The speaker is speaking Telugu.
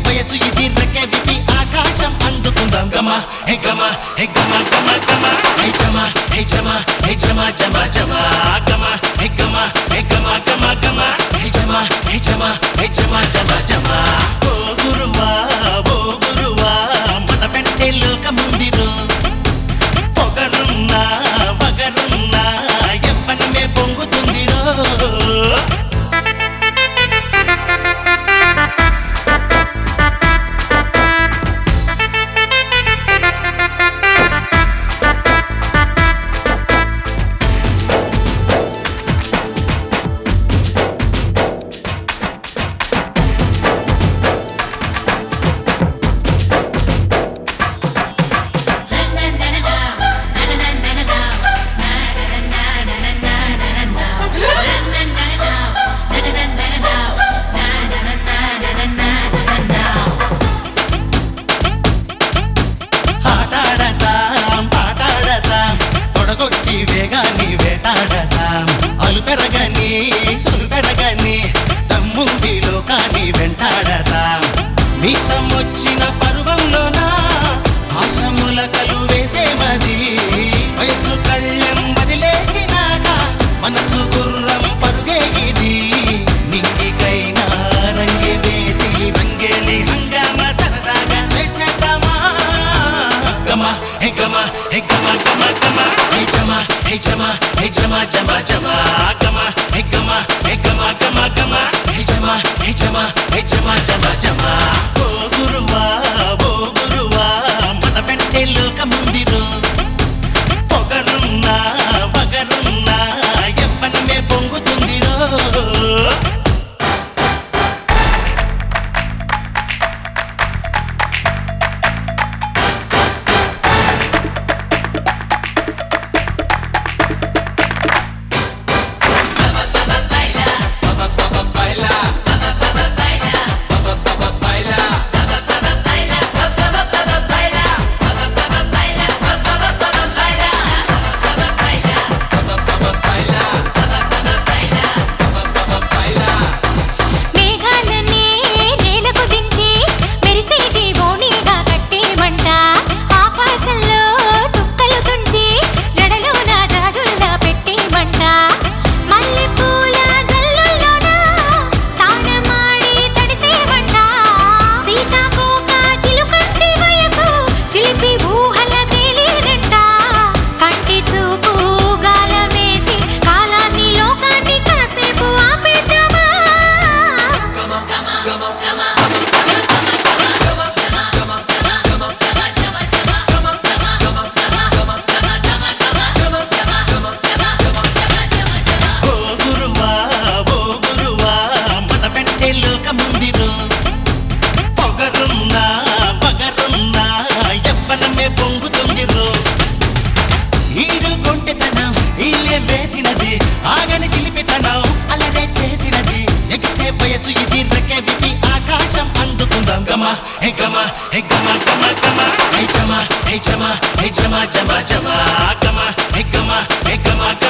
వయసు ఇది రెక్కె విప్పి ఆకాశం అందుకుందాం గమ హే గమ హే గమ గమ గమ హే జమ హే జమ హే జమ జమ జమ గమ హే గమ హే గమ గమ గమ హే జమ హే జమ హే జమ జమ జమ ఓ గురువా ఓ గురువా మన వెంటే లోకముందిరు పొగరున్నా వగరున్నా ఎవ్వనమే పొంగుతుందిరో ఆటాడతాం పాటాడతాం తొడగొట్టి వేగాన్ని వేటాడతాం అలు పెరగని సులు పెరగని తమ్ముంది లోకాన్ని వెంటాడతాం మీసం వచ్చిన పరువంలోన ఆశములకలు వేసేమది వయసు కళ్ళెం వదిలేసినాక మనసు గుర్రం పరుగే ఇది నింగికైనా రంగే వేసి రంగేలి హంగామ సరదాగా చేసేద్దామా గమ హే గమ హే గమ గమ గమ హే జమ హే జమ హే జమ జమ జమ గమ హే గమ హే గమ గమ గమ హే జమ హే జమ హే జమ జమ జమ ఓ గురువా ఓ గురువా మన వెంటే లోకముందిరు పొగరున్నా వగరున్నా ఎవ్వనమే పొంగుతుందిరో మేఘాలనే నేలకు దించి మెరిసేటి బోణిగా కట్టేమంట ఆకాశంలో చుక్కలు తుంచి జడలో నా జాజుల్లా పెట్టేమంట మల్లెపూల జల్లుల్లోన తానమాడి తడిసేమంట సీతాకోక చిలుకంటి వయసు చిలిపి ఊహల తేలిరంట కంటి చూపు గాలమేసి కాలాన్ని లోకాన్ని కాసేపు ఆపేద్దామా ఓ గురువా ఓ గురువా మన వెంటే లోకముందిరు పొగరున్నా వగరున్నా ఎవ్వనమే పొంగుతుందిరు ఈడు కొంటెతనం ఇల్లే వేసినది ఆగని చిలిపితనం అలరే చేసినది ఎగిసే వయసు ఇది రెక్కె విప్పి ఆకాశం అందుకుందాం గమ హే గమ హే గమ గమ గమ హే జమ హే జమ హే జమ జమ జమ గమ హే గమ హే గమ